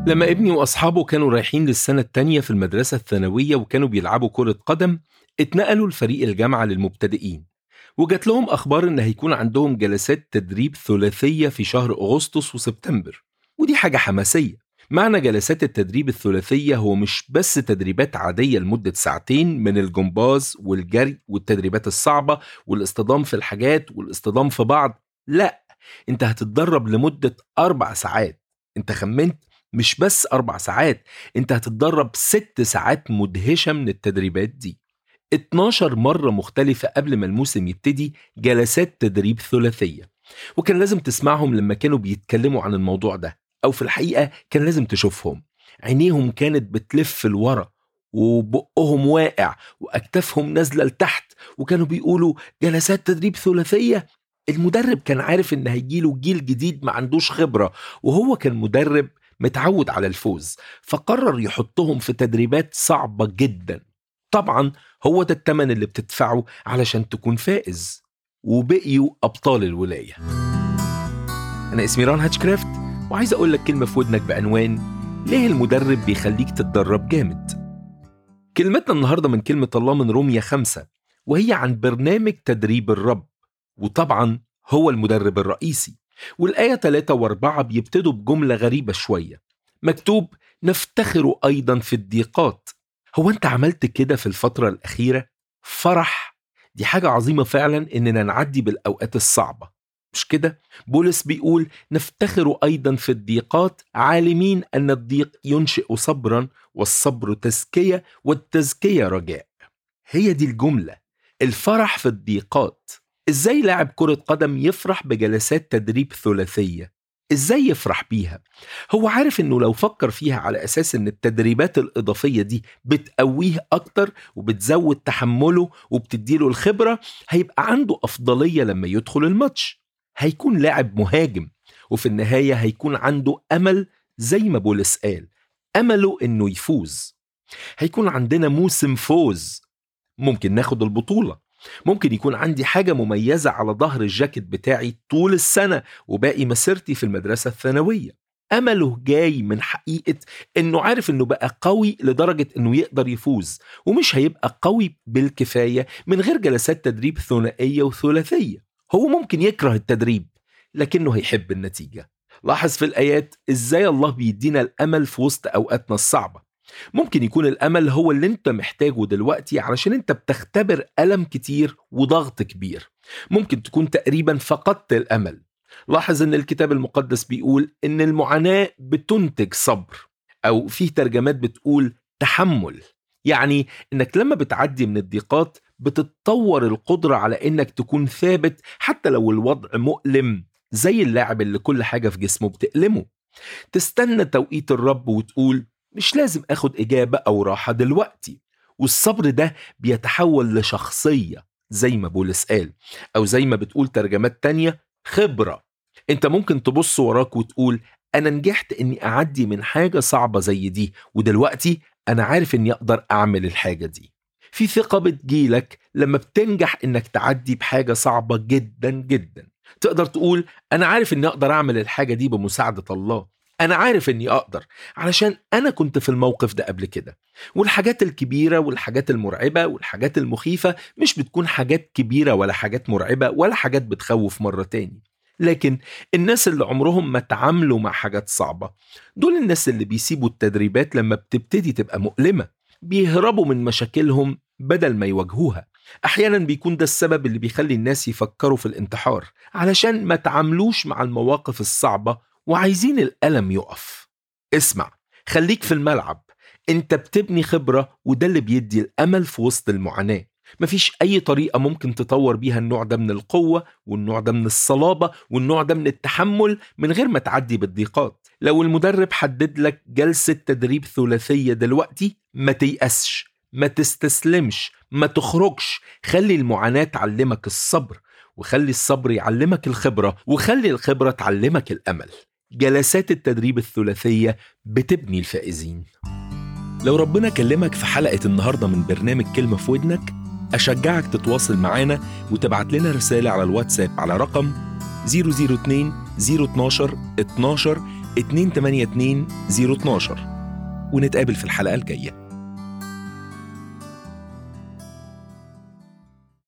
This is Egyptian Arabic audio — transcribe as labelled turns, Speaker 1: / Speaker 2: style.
Speaker 1: لما ابني وأصحابه كانوا رايحين للسنة التانية في المدرسة الثانوية وكانوا بيلعبوا كرة قدم اتنقلوا لفريق الجامعة للمبتدئين وجات لهم أخبار إن هيكون عندهم جلسات تدريب ثلاثية في شهر أغسطس وسبتمبر ودي حاجة حماسية معنى جلسات التدريب الثلاثية هو مش بس تدريبات عادية لمدة ساعتين من الجمباز والجري والتدريبات الصعبة والاصطدام في الحاجات والاصطدام في بعض لا انت هتتدرب لمدة أربع ساعات انت خمنت مش بس أربع ساعات انت هتتدرب ست ساعات مدهشة من التدريبات دي 12 مرة مختلفة قبل ما الموسم يبتدي جلسات تدريب ثلاثية وكان لازم تسمعهم لما كانوا بيتكلموا عن الموضوع ده أو في الحقيقة كان لازم تشوفهم عينيهم كانت بتلف لورا وبقهم واقع وأكتافهم نازلة لتحت وكانوا بيقولوا جلسات تدريب ثلاثية المدرب كان عارف إن هيجيله جيل جديد ما عندوش خبرة وهو كان مدرب متعود على الفوز فقرر يحطهم في تدريبات صعبة جدا طبعا هو ده التمن اللي بتدفعه علشان تكون فائز وبقيوا أبطال الولاية أنا اسمي ران هاتشكرافت وعايز أقول لك كلمة في ودنك بعنوان ليه المدرب بيخليك تتدرب جامد كلمتنا النهاردة من كلمة الله من رومية خمسة وهي عن برنامج تدريب الرب وطبعا هو المدرب الرئيسي والآية 3 و4 بيبتدوا بجملة غريبة شوية مكتوب نفتخر أيضا في الضيقات هو أنت عملت كده في الفترة الأخيرة؟ فرح دي حاجة عظيمة فعلا إننا نعدي بالأوقات الصعبة مش كده؟ بولس بيقول نفتخر أيضا في الضيقات عالمين أن الضيق ينشئ صبرا والصبر تزكية والتزكية رجاء هي دي الجملة الفرح في الضيقات ازاي لاعب كرة قدم يفرح بجلسات تدريب ثلاثية ازاي يفرح بيها هو عارف انه لو فكر فيها على اساس ان التدريبات الاضافية دي بتقويه اكتر وبتزود تحمله وبتديله الخبرة هيبقى عنده افضلية لما يدخل الماتش هيكون لاعب مهاجم وفي النهاية هيكون عنده امل زي ما بولس قال امله انه يفوز هيكون عندنا موسم فوز ممكن ناخد البطولة ممكن يكون عندي حاجة مميزة على ظهر الجاكيت بتاعي طول السنة وباقي مسيرتي في المدرسة الثانوية أمله جاي من حقيقة إنه عارف إنه بقى قوي لدرجة إنه يقدر يفوز ومش هيبقى قوي بالكفاية من غير جلسات تدريب ثنائية وثلاثية هو ممكن يكره التدريب لكنه هيحب النتيجة لاحظ في الآيات إزاي الله بيدينا الأمل في وسط أوقاتنا الصعبة ممكن يكون الأمل هو اللي أنت محتاجه دلوقتي علشان أنت بتختبر ألم كتير وضغط كبير ممكن تكون تقريبا فقدت الأمل لاحظ أن الكتاب المقدس بيقول أن المعاناة بتنتج صبر أو في ترجمات بتقول تحمل يعني أنك لما بتعدي من الضيقات بتتطور القدرة على أنك تكون ثابت حتى لو الوضع مؤلم زي اللاعب اللي كل حاجة في جسمه بتألمه تستنى توقيت الرب وتقول مش لازم اخد اجابه او راحه دلوقتي والصبر ده بيتحول لشخصيه زي ما بولس قال او زي ما بتقول ترجمات تانية خبره انت ممكن تبص وراك وتقول انا نجحت اني اعدي من حاجه صعبه زي دي ودلوقتي انا عارف اني اقدر اعمل الحاجه دي في ثقه بتجيلك لما بتنجح انك تعدي بحاجه صعبه جدا جدا تقدر تقول انا عارف اني اقدر اعمل الحاجه دي بمساعده الله انا عارف اني اقدر علشان انا كنت في الموقف ده قبل كده والحاجات الكبيره والحاجات المرعبه والحاجات المخيفه مش بتكون حاجات كبيره ولا حاجات مرعبه ولا حاجات بتخوف مره تاني لكن الناس اللي عمرهم ما تعاملوا مع حاجات صعبه دول الناس اللي بيسيبوا التدريبات لما بتبتدي تبقى مؤلمه بيهربوا من مشاكلهم بدل ما يواجهوها احيانا بيكون ده السبب اللي بيخلي الناس يفكروا في الانتحار علشان ما تعاملوش مع المواقف الصعبه وعايزين الألم يقف اسمع خليك في الملعب انت بتبني خبرة وده اللي بيدي الأمل في وسط المعاناة مفيش أي طريقة ممكن تطور بيها النوع ده من القوة والنوع ده من الصلابة والنوع ده من التحمل من غير ما تعدي بالضيقات لو المدرب حدد لك جلسة تدريب ثلاثية دلوقتي ما تيأسش ما تستسلمش ما تخرجش خلي المعاناة تعلمك الصبر وخلي الصبر يعلمك الخبرة وخلي الخبرة تعلمك الأمل جلسات التدريب الثلاثية بتبني الفائزين لو ربنا كلمك في حلقة النهاردة من برنامج كلمة في ودنك أشجعك تتواصل معانا وتبعت لنا رسالة على الواتساب على رقم 002 012 12 282 012 ونتقابل في الحلقة الجاية